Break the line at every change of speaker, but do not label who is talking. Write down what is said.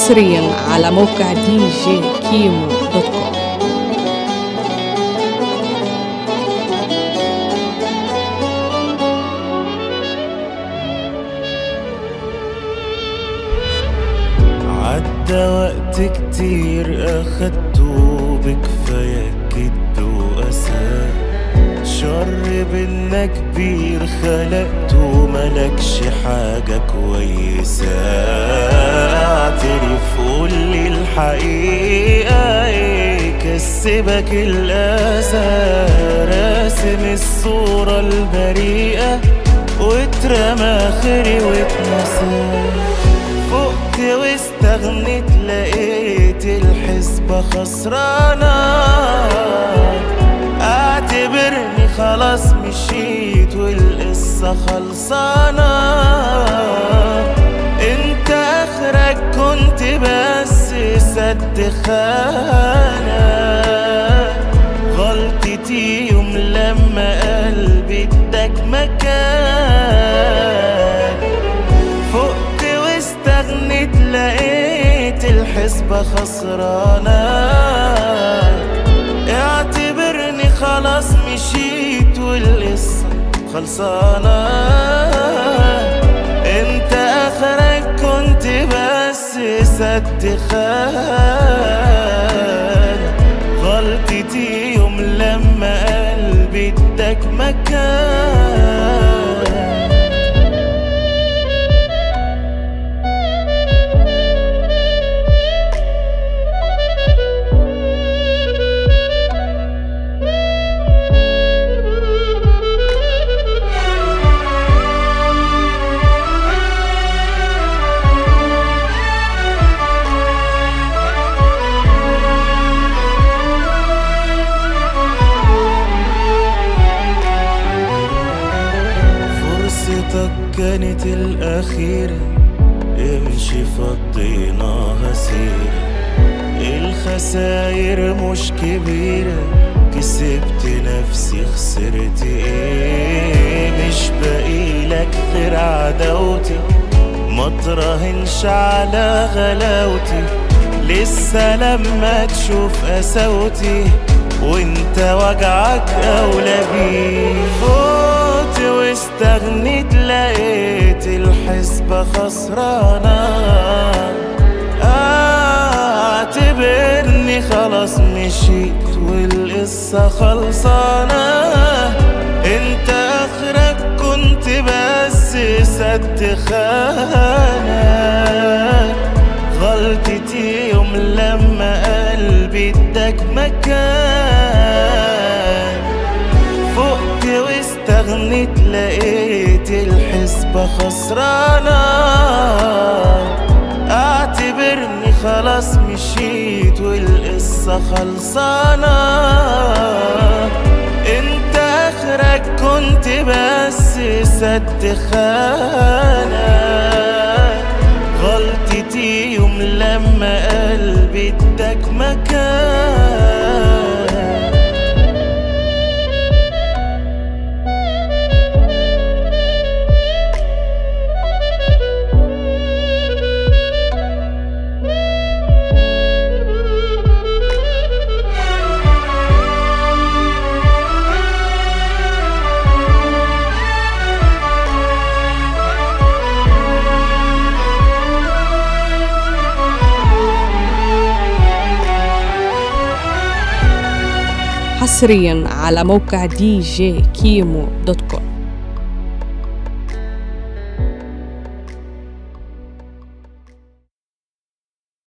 حصريا على موقع دي جي كيمو دوت كوم
عدى وقت كتير أخدته بكفاية كد وأسى شر بينا كبير خلقته ملكش حاجة كويسة اعترف قولي الحقيقة ايه كسبك الأذى راسم الصورة البريئة واترمى خيري واتنسى فقت واستغنيت لقيت الحسبة خسرانة اعتبرني خلاص مشيت والقصة خلصانة انت اخرك كنت بس سد خانة غلطتي يوم لما قلبي اداك مكان فقت واستغنيت لقيت الحسبة خسرانة اعتبرني خلاص مشيت والقصة خلصانة انت اخرك كنت بس سد خانة غلطتي يوم لما قلبي اداك مكان فرصتك كانت الأخيرة امشي فضيناها سيرة الخساير مش كبيرة كسبت نفسي خسرت ايه مش باقيلك غير عداوتي ما تراهنش على غلاوتي لسه لما تشوف قساوتي وانت وجعك اولى بيه فوت واستغنيت لقيت الحسبة خسرانة اعتبرني خلاص مشيت والقصة خلصانة انت اخرك كنت بس سد خانة غلطتي يوم لما قلبي اداك مكان فقت واستغنيت لقيت الحسبة خسرانة اعتبرني خلاص مشيت والقصة خلصانة انت اخرك كنت بس سد خانة غلطتي يوم لما قلبي اداك مكان
حصريا على موقع دي جي كيمو دوت كوم